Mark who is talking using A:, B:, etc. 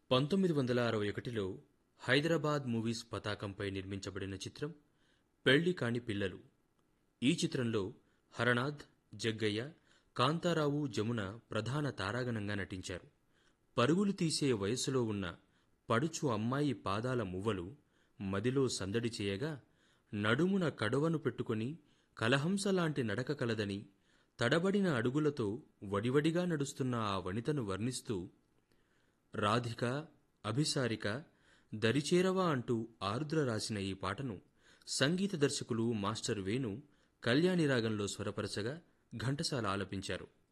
A: పంతొమ్మిది వందల అరవై ఒకటిలో హైదరాబాద్ మూవీస్ పతాకంపై నిర్మించబడిన చిత్రం పెళ్లి కాని పిల్లలు ఈ చిత్రంలో హరనాథ్ జగ్గయ్య కాంతారావు జమున ప్రధాన తారాగణంగా నటించారు పరుగులు తీసే వయస్సులో ఉన్న పడుచు అమ్మాయి పాదాల మువ్వలు మదిలో సందడి చేయగా నడుమున కడవను పెట్టుకొని కలహంసలాంటి నడక కలదని తడబడిన అడుగులతో వడివడిగా నడుస్తున్న ఆ వనితను వర్ణిస్తూ రాధిక అభిసారిక దరిచేరవా అంటూ ఆరుద్ర రాసిన ఈ పాటను సంగీత దర్శకులు మాస్టర్ వేణు కళ్యాణి రాగంలో స్వరపరచగా ఘంటసాల ఆలపించారు